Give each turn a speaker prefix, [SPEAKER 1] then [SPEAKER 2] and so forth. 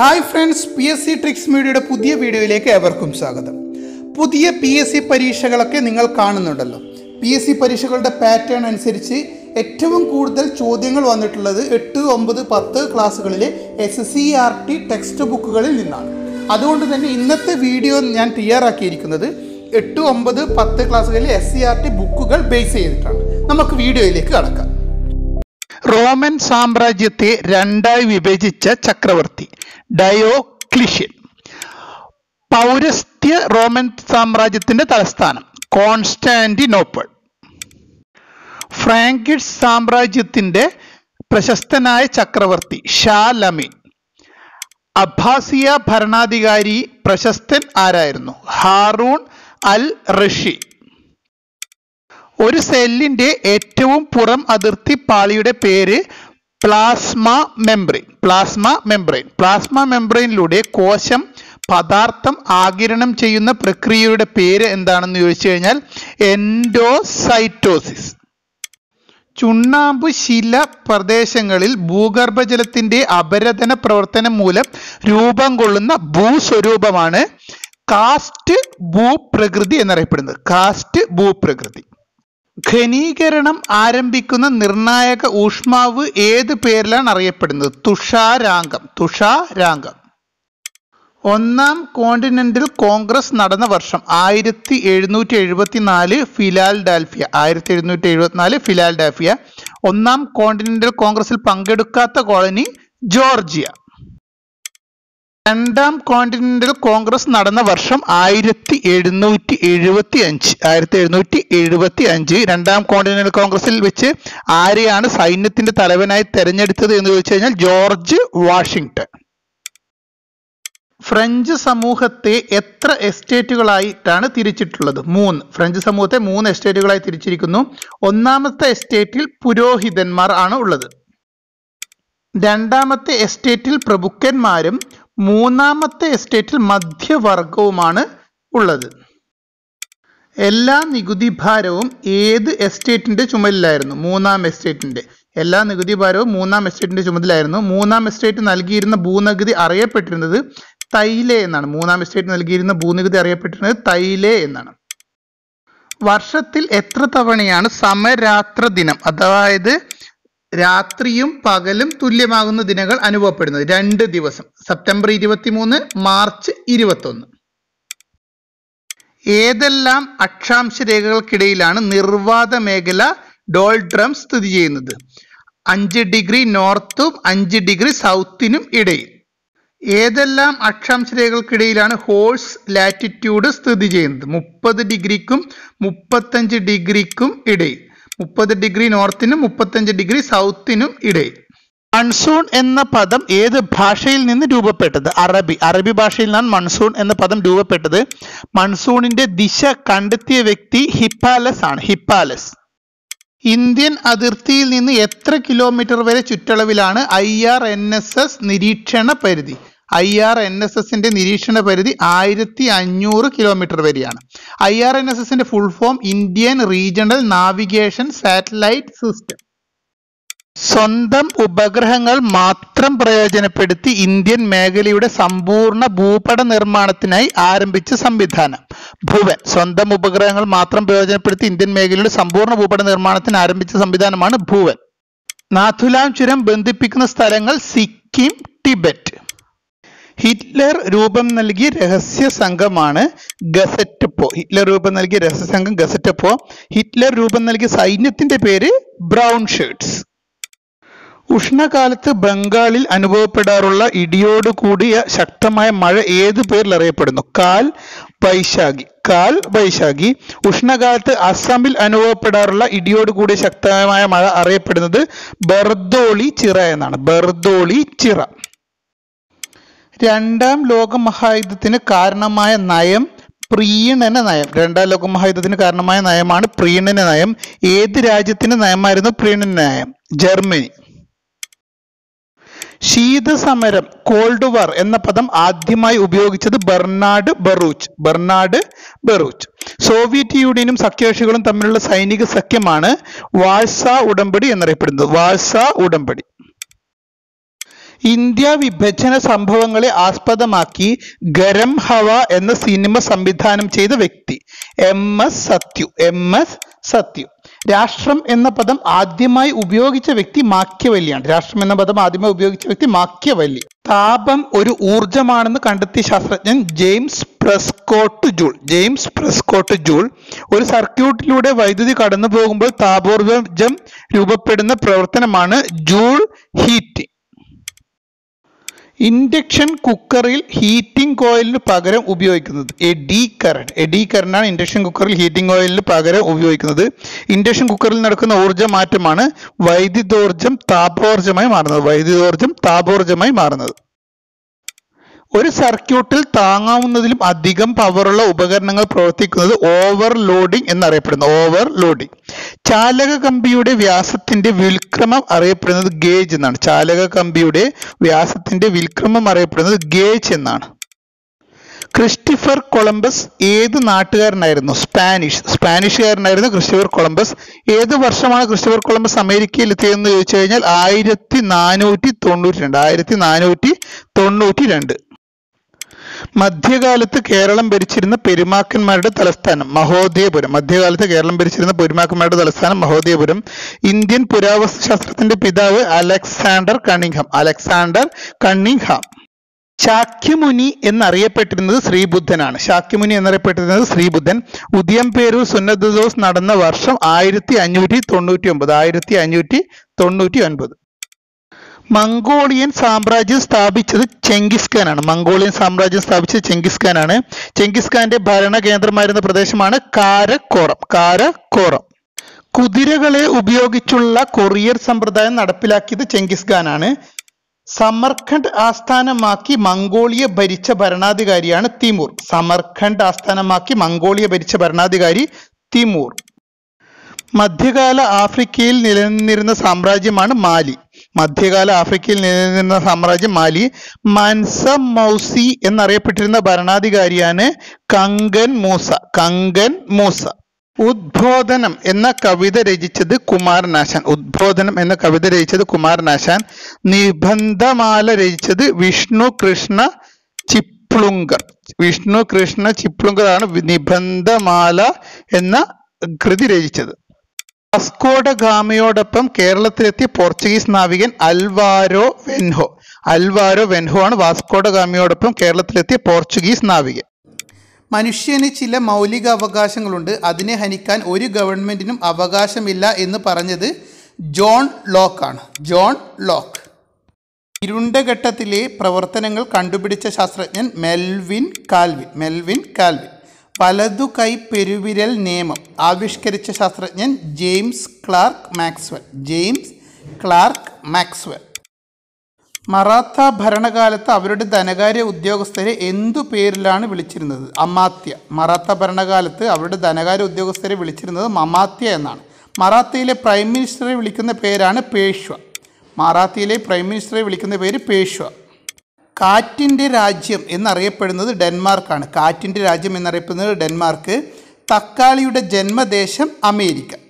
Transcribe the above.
[SPEAKER 1] hi friends P S C tricks മീഡിയയുടെ പുതിയ വീഡിയോയിലേക്ക് ഏവർക്കും സ്വാഗതം പുതിയ പി എസ് സി പരീക്ഷകളൊക്കെ നിങ്ങൾ കാണുന്നുണ്ടല്ലോ പി എസ് സി പരീക്ഷകളുടെ പാറ്റേൺ അനുസരിച്ച് ഏറ്റവും കൂടുതൽ ചോദ്യങ്ങൾ വന്നിട്ടുള്ളത് എട്ട് ഒമ്പത് പത്ത് ക്ലാസ്സുകളിലെ S C R T text ബുക്കുകളിൽ നിന്നാണ് അതുകൊണ്ട് തന്നെ ഇന്നത്തെ വീഡിയോ ഞാൻ തയ്യാറാക്കിയിരിക്കുന്നത് എട്ട് ഒമ്പത് പത്ത് ക്ലാസ്സുകളിലെ എസ് സി ആർ ടി ബുക്കുകൾ ബേസ് ചെയ്തിട്ടാണ് നമുക്ക് വീഡിയോയിലേക്ക് കടക്കാം റോമൻ സാമ്രാജ്യത്തെ രണ്ടായി വിഭജിച്ച ചക്രവർത്തി ഡയോക്ലിഷ്യൻ പൗരസ്ത്യ റോമൻ സാമ്രാജ്യത്തിന്റെ തലസ്ഥാനം കോൺസ്റ്റാന്റിനോപ്പിൾ ഫ്രാങ്കിഷ് സാമ്രാജ്യത്തിന്റെ പ്രശസ്തനായ ചക്രവർത്തി ഷാലമീൻ അബ്ബാസിയ ഭരണാധികാരി പ്രശസ്തൻ ആരായിരുന്നു ഹാറൂൺ അൽ റഷി ഒരു സെല്ലിന്റെ ഏറ്റവും പുറം അതിർത്തി പാളിയുടെ പേര് plasma membrane plasma membrane plasma മെംബ്രെയിനിലൂടെ കോശം പദാർത്ഥം ആകിരണം ചെയ്യുന്ന പ്രക്രിയയുടെ പേര് എന്താണെന്ന് ചോദിച്ചു കഴിഞ്ഞാൽ എൻഡോസൈറ്റോസിസ് ചുണ്ണാമ്പ് ശില പ്രദേശങ്ങളിൽ ഭൂഗർഭജലത്തിന്റെ അപരതന പ്രവർത്തനം മൂലം രൂപം കൊള്ളുന്ന ഭൂസ്വരൂപമാണ് കാസ്റ്റ് ഭൂപ്രകൃതി എന്നറിയപ്പെടുന്നത് കാസ്റ്റ് ഭൂപ്രകൃതി ഘനീകരണം ആരംഭിക്കുന്ന നിർണായക ഊഷ്മാവ് ഏത് പേരിലാണ് അറിയപ്പെടുന്നത് തുഷാരാംഗം തുഷാരാംഗം ഒന്നാം കോണ്ടിനെന്റൽ കോൺഗ്രസ് നടന്ന വർഷം ആയിരത്തി എഴുന്നൂറ്റി എഴുപത്തി നാല് ഫിലാൽഡാൽഫിയ ആയിരത്തി എഴുന്നൂറ്റി എഴുപത്തിനാല് ഫിലാൽഡാൽഫിയ ഒന്നാം കോണ്ടിനെന്റൽ കോൺഗ്രസിൽ പങ്കെടുക്കാത്ത കോളനി ജോർജിയ രണ്ടാം കോണ്ടിനെന്റൽ കോൺഗ്രസ് നടന്ന വർഷം ആയിരത്തി എഴുന്നൂറ്റി എഴുപത്തി അഞ്ച് ആയിരത്തി എഴുന്നൂറ്റി എഴുപത്തി അഞ്ച് രണ്ടാം കോണ്ടിനെന്റൽ കോൺഗ്രസിൽ വെച്ച് ആരെയാണ് സൈന്യത്തിന്റെ തലവനായി തെരഞ്ഞെടുത്തത് എന്ന് ചോദിച്ചു കഴിഞ്ഞാൽ ജോർജ് വാഷിംഗ്ടൺ ഫ്രഞ്ച് സമൂഹത്തെ എത്ര എസ്റ്റേറ്റുകളായിട്ടാണ് തിരിച്ചിട്ടുള്ളത് മൂന്ന് ഫ്രഞ്ച് സമൂഹത്തെ മൂന്ന് എസ്റ്റേറ്റുകളായി തിരിച്ചിരിക്കുന്നു ഒന്നാമത്തെ എസ്റ്റേറ്റിൽ പുരോഹിതന്മാർ ആണ് ഉള്ളത് രണ്ടാമത്തെ എസ്റ്റേറ്റിൽ പ്രഭുക്കന്മാരും മൂന്നാമത്തെ എസ്റ്റേറ്റിൽ മധ്യവർഗവുമാണ് ഉള്ളത് എല്ലാ നികുതി ഭാരവും ഏത് എസ്റ്റേറ്റിന്റെ ചുമലിലായിരുന്നു മൂന്നാം എസ്റ്റേറ്റിന്റെ എല്ലാ നികുതി ഭാരവും മൂന്നാം എസ്റ്റേറ്റിന്റെ ചുമതലയായിരുന്നു മൂന്നാം എസ്റ്റേറ്റ് നൽകിയിരുന്ന ഭൂനികുതി അറിയപ്പെട്ടിരുന്നത് തൈലെ എന്നാണ് മൂന്നാം എസ്റ്റേറ്റ് നൽകിയിരുന്ന ഭൂനികുതി അറിയപ്പെട്ടിരുന്നത് തൈലെ എന്നാണ് വർഷത്തിൽ എത്ര തവണയാണ് സമരാത്ര ദിനം അതായത് രാത്രിയും പകലും തുല്യമാകുന്ന ദിനങ്ങൾ അനുഭവപ്പെടുന്നത് രണ്ട് ദിവസം സെപ്റ്റംബർ ഇരുപത്തിമൂന്ന് മാർച്ച് ഇരുപത്തൊന്ന് ഏതെല്ലാം അക്ഷാംശ രേഖകൾക്കിടയിലാണ് നിർവാത മേഖല ഡോൾഡ്രം സ്ഥിതി ചെയ്യുന്നത് അഞ്ച് ഡിഗ്രി നോർത്തും അഞ്ച് ഡിഗ്രി സൗത്തിനും ഇടയിൽ ഏതെല്ലാം അക്ഷാംശ രേഖകൾക്കിടയിലാണ് ഹോഴ്സ് ലാറ്റിറ്റ്യൂഡ് സ്ഥിതി ചെയ്യുന്നത് മുപ്പത് ഡിഗ്രിക്കും മുപ്പത്തഞ്ച് ഡിഗ്രിക്കും ഇടയിൽ മുപ്പത് ഡിഗ്രി നോർത്തിനും മുപ്പത്തഞ്ച് ഡിഗ്രി സൗത്തിനും ഇടയിൽ മൺസൂൺ എന്ന പദം ഏത് ഭാഷയിൽ നിന്ന് രൂപപ്പെട്ടത് അറബി അറബി ഭാഷയിൽ നിന്നാണ് മൺസൂൺ എന്ന പദം രൂപപ്പെട്ടത് മൺസൂണിന്റെ ദിശ കണ്ടെത്തിയ വ്യക്തി ഹിപ്പാലസ് ആണ് ഹിപ്പാലസ് ഇന്ത്യൻ അതിർത്തിയിൽ നിന്ന് എത്ര കിലോമീറ്റർ വരെ ചുറ്റളവിലാണ് I R N S S നിരീക്ഷണ പരിധി ഐ ആർ എൻ എസ് എസിന്റെ നിരീക്ഷണ പരിധി ആയിരത്തി അഞ്ഞൂറ് കിലോമീറ്റർ വരെയാണ് ഐ ആർ എൻ എസ് എസിന്റെ full form Indian regional navigation satellite system സ്വന്തം ഉപഗ്രഹങ്ങൾ മാത്രം പ്രയോജനപ്പെടുത്തി ഇന്ത്യൻ മേഖലയുടെ സമ്പൂർണ്ണ ഭൂപട നിർമ്മാണത്തിനായി ആരംഭിച്ച സംവിധാനം ഭുവൻ സ്വന്തം ഉപഗ്രഹങ്ങൾ മാത്രം പ്രയോജനപ്പെടുത്തി ഇന്ത്യൻ മേഖലയുടെ സമ്പൂർണ്ണ ഭൂപട നിർമ്മാണത്തിന് ആരംഭിച്ച സംവിധാനമാണ് ഭുവൻ നാഥുലാം ചുരം ബന്ധിപ്പിക്കുന്ന സ്ഥലങ്ങൾ സിക്കിം ടിബറ്റ് ഹിറ്റ്ലർ രൂപം നൽകിയ രഹസ്യ സംഘമാണ് ഗസറ്റപ്പോ ഹിറ്റ്ലർ രൂപം നൽകിയ രഹസ്യ സംഘം ഗസറ്റപ്പോ ഹിറ്റ്ലർ രൂപം നൽകിയ സൈന്യത്തിന്റെ പേര് ബ്രൗൺ ഷേർട്സ് ഉഷ്ണകാലത്ത് ബംഗാളിൽ അനുഭവപ്പെടാറുള്ള ഇടിയോട് കൂടിയ ശക്തമായ മഴ ഏത് പേരിൽ അറിയപ്പെടുന്നു കാൽ വൈശാഖി കാൽ വൈശാഖി ഉഷ്ണകാലത്ത് അസമിൽ അനുഭവപ്പെടാറുള്ള ഇടിയോട് കൂടിയ ശക്തമായ മഴ അറിയപ്പെടുന്നത് ബർദോളി ചിറ എന്നാണ് ബർദോളി ചിറ രണ്ടാം ലോക മഹായുദ്ധത്തിന് കാരണമായ നയം പ്രീണന നയം രണ്ടാം ലോക മഹായുദ്ധത്തിന് കാരണമായ നയമാണ് പ്രീണന നയം ഏത് രാജ്യത്തിന്റെ നയമായിരുന്നു പ്രീണന നയം ജർമ്മനി ശീതസമരം കോൾഡ് വാർ എന്ന പദം ആദ്യമായി ഉപയോഗിച്ചത് Bernard Baruch Bernard Baruch Soviet യൂണിയനും സഖ്യകക്ഷികളും തമ്മിലുള്ള സൈനിക സഖ്യമാണ് വാഴ്സ ഉടമ്പടി എന്നറിയപ്പെടുന്നത് വാഴ്സ ഉടമ്പടി ഇന്ത്യ വിഭജന സംഭവങ്ങളെ ആസ്പദമാക്കി ഗരം ഹവ എന്ന സിനിമ സംവിധാനം ചെയ്ത വ്യക്തി M S Sathyu M S Sathyu രാഷ്ട്രം എന്ന പദം ആദ്യമായി ഉപയോഗിച്ച വ്യക്തി മാക്യവല്ലിയാണ് രാഷ്ട്രം എന്ന പദം ആദ്യമായി ഉപയോഗിച്ച വ്യക്തി മാക്യവല്ലി താപം ഒരു ഊർജമാണെന്ന് കണ്ടെത്തിയ ശാസ്ത്രജ്ഞൻ James Prescott Joule James Prescott Joule ഒരു സർക്യൂട്ടിലൂടെ വൈദ്യുതി കടന്നു പോകുമ്പോൾ താപോർജം രൂപപ്പെടുന്ന പ്രവർത്തനമാണ് ജൂൾ ഹീറ്റിംഗ് ഇൻഡക്ഷൻ കുക്കറിൽ ഹീറ്റിംഗ് കോയിലിന് പകരം ഉപയോഗിക്കുന്നത് എഡി കറണ്ട് എഡി കറണ്ടാണ് ഇൻഡക്ഷൻ കുക്കറിൽ ഹീറ്റിംഗ് ഓയിലിന് പകരം ഉപയോഗിക്കുന്നത് ഇൻഡക്ഷൻ കുക്കറിൽ നടക്കുന്ന ഊർജ്ജ മാറ്റമാണ് വൈദ്യുതോർജ്ജം താപോർജ്ജമായി മാറുന്നത് വൈദ്യുതോർജ്ജം താപോർജ്ജമായി മാറുന്നത് ഒരു സർക്യൂട്ടിൽ താങ്ങാവുന്നതിലും അധികം പവറുള്ള ഉപകരണങ്ങൾ പ്രവർത്തിക്കുന്നത് ഓവർലോഡിംഗ് എന്നറിയപ്പെടുന്നു ഓവർലോഡിംഗ് ചാലക കമ്പിയുടെ വ്യാസത്തിന്റെ വിൽക്രമം അറിയപ്പെടുന്നത് ഗേജ് എന്നാണ് ചാലക കമ്പിയുടെ വ്യാസത്തിന്റെ വിൽക്രമം അറിയപ്പെടുന്നത് ഗേജ് എന്നാണ് ക്രിസ്റ്റഫർ കൊളംബസ് ഏത് നാട്ടുകാരനായിരുന്നു സ്പാനിഷ് സ്പാനിഷുകാരനായിരുന്നു ക്രിസ്റ്റഫർ കൊളംബസ് ഏത് വർഷമാണ് ക്രിസ്റ്റഫർ കൊളംബസ് അമേരിക്കയിൽ എത്തിയതെന്ന് ചോദിച്ചു കഴിഞ്ഞാൽ ആയിരത്തി നാനൂറ്റി തൊണ്ണൂറ്റി രണ്ട് ആയിരത്തി നാനൂറ്റി തൊണ്ണൂറ്റി രണ്ട് മധ്യകാലത്ത് കേരളം ഭരിച്ചിരുന്ന പെരുമാക്കന്മാരുടെ തലസ്ഥാനം മഹോദയപുരം മധ്യകാലത്ത് കേരളം ഭരിച്ചിരുന്ന പെരുമാക്കന്മാരുടെ തലസ്ഥാനം മഹോദയപുരം ഇന്ത്യൻ പുരാവസ്തു ശാസ്ത്രത്തിന്റെ പിതാവ് Alexander Cunningham Alexander Cunningham Shakyamuni എന്നറിയപ്പെട്ടിരുന്നത് ശ്രീബുദ്ധനാണ് ശാക്യമുനി എന്നറിയപ്പെട്ടിരുന്നത് ശ്രീബുദ്ധൻ ഉദയംപേരൂർ സുന്നതദോസ് നടന്ന വർഷം ആയിരത്തി അഞ്ഞൂറ്റി തൊണ്ണൂറ്റി ഒമ്പത് ആയിരത്തി അഞ്ഞൂറ്റി തൊണ്ണൂറ്റി ഒൻപത് മംഗോളിയൻ സാമ്രാജ്യം സ്ഥാപിച്ചത് ചെങ്കിസ് ഖാനാണ് മംഗോളിയൻ സാമ്രാജ്യം സ്ഥാപിച്ചത് ചെങ്കിസ് ഖാനാണ് ചെങ്കിസ് ഖാന്റെ ഭരണ കേന്ദ്രമായിരുന്ന പ്രദേശമാണ് കാരക്കോറം കാരക്കോറം കുതിരകളെ ഉപയോഗിച്ചുള്ള കൊറിയർ സമ്പ്രദായം നടപ്പിലാക്കിയത് ചെങ്കിസ് ഖാനാണ് സമർഖണ്ഡ് ആസ്ഥാനമാക്കി മംഗോളിയ ഭരിച്ച ഭരണാധികാരിയാണ് തിമൂർ സമർഖണ്ഡ് ആസ്ഥാനമാക്കി മംഗോളിയ ഭരിച്ച ഭരണാധികാരി തിമൂർ മധ്യകാല ആഫ്രിക്കയിൽ നിലനിന്നിരുന്ന സാമ്രാജ്യമാണ് മാലി മധ്യകാല ആഫ്രിക്കയിൽ നിലനിന്നിരുന്ന സാമ്രാജ്യം മാലി മൻസ മൗസി എന്നറിയപ്പെട്ടിരുന്ന ഭരണാധികാരിയാണ് കങ്കൻ മൂസ കങ്കൻ മൂസ ഉദ്ബോധനം എന്ന കവിത രചിച്ചത് കുമാരനാശാൻ ഉദ്ബോധനം എന്ന കവിത രചിച്ചത് കുമാരനാശാൻ നിബന്ധമാല രചിച്ചത് വിഷ്ണു കൃഷ്ണ ചിപ്ലുങ്കർ വിഷ്ണു കൃഷ്ണ ചിപ്ലുങ്കർ ആണ് നിബന്ധമാല എന്ന കൃതി രചിച്ചത് വാസ്കോഡ ഗാമയോടൊപ്പം കേരളത്തിലെത്തിയ പോർച്ചുഗീസ് നാവികൻ അൽവാരോ വെൻഹോ അൽവാരോ വെൻഹോ ആണ് വാസ്കോഡ ഗാമയോടൊപ്പം കേരളത്തിലെത്തിയ പോർച്ചുഗീസ് നാവികൻ മനുഷ്യന് ചില മൗലിക അവകാശങ്ങളുണ്ട് അതിനെ ഹനിക്കാൻ ഒരു ഗവൺമെന്റിനും അവകാശമില്ല എന്ന് പറഞ്ഞത് ജോൺ ലോക്കാണ് ജോൺ ലോക്ക് ഇരുണ്ട ഘട്ടത്തിലെ പ്രവർത്തനങ്ങൾ കണ്ടുപിടിച്ച ശാസ്ത്രജ്ഞൻ മെൽവിൻ കാൽവിൻ മെൽവിൻ കാൽവിൻ വലതു കൈ പെരുവിരൽ നിയമം ആവിഷ്കരിച്ച ശാസ്ത്രജ്ഞൻ James Clerk Maxwell James Clerk Maxwell Maratha ഭരണകാലത്ത് അവരുടെ ധനകാര്യ ഉദ്യോഗസ്ഥരെ എന്തു പേരിലാണ് വിളിച്ചിരുന്നത് അമാത്യ മറാത്ത ഭരണകാലത്ത് അവരുടെ ധനകാര്യ ഉദ്യോഗസ്ഥരെ വിളിച്ചിരുന്നത് മമാത്യ എന്നാണ് മറാത്തയിലെ പ്രൈം മിനിസ്റ്ററെ വിളിക്കുന്ന പേരാണ് പേഷ്വ മറാത്തിയിലെ പ്രൈം മിനിസ്റ്ററെ വിളിക്കുന്ന പേര് പേഷ്വ കാറ്റിൻ്റെ രാജ്യം എന്നറിയപ്പെടുന്നത് ഡെൻമാർക്കാണ് കാറ്റിൻ്റെ രാജ്യം എന്നറിയപ്പെടുന്നത് ഡെൻമാർക്ക് തക്കാളിയുടെ ജന്മദേശം അമേരിക്ക